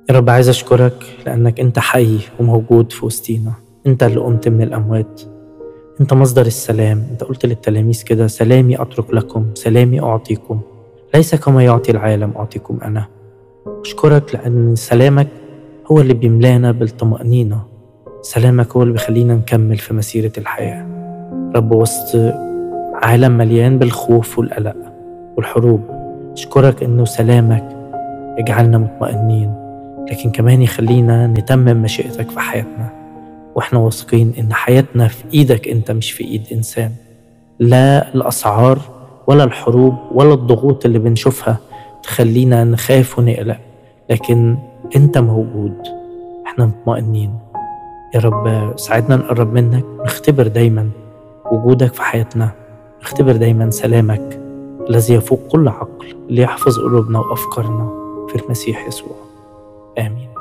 يا رب عايز أشكرك لأنك أنت حي وموجود في وسطينا أنت اللي قمت من الأموات أنت مصدر السلام أنت قلت للتلاميذ كده سلامي أترك لكم سلامي أعطيكم ليس كما يعطي العالم أعطيكم أنا أشكرك لأن سلامك هو اللي بيملانا بالطمأنينة سلامك هو اللي بيخلينا نكمل في مسيرة الحياة رب وسط عالم مليان بالخوف والقلق والحروب أشكرك إنه سلامك يجعلنا مطمئنين لكن كمان يخلينا نتمم مشيئتك في حياتنا واحنا واثقين ان حياتنا في ايدك انت مش في ايد انسان لا الاسعار ولا الحروب ولا الضغوط اللي بنشوفها تخلينا نخاف ونقلق لكن انت موجود احنا مطمئنين يا رب ساعدنا نقرب منك نختبر دايما وجودك في حياتنا نختبر دايما سلامك الذي يفوق كل عقل ليحفظ قلوبنا وافكارنا في المسيح يسوع امين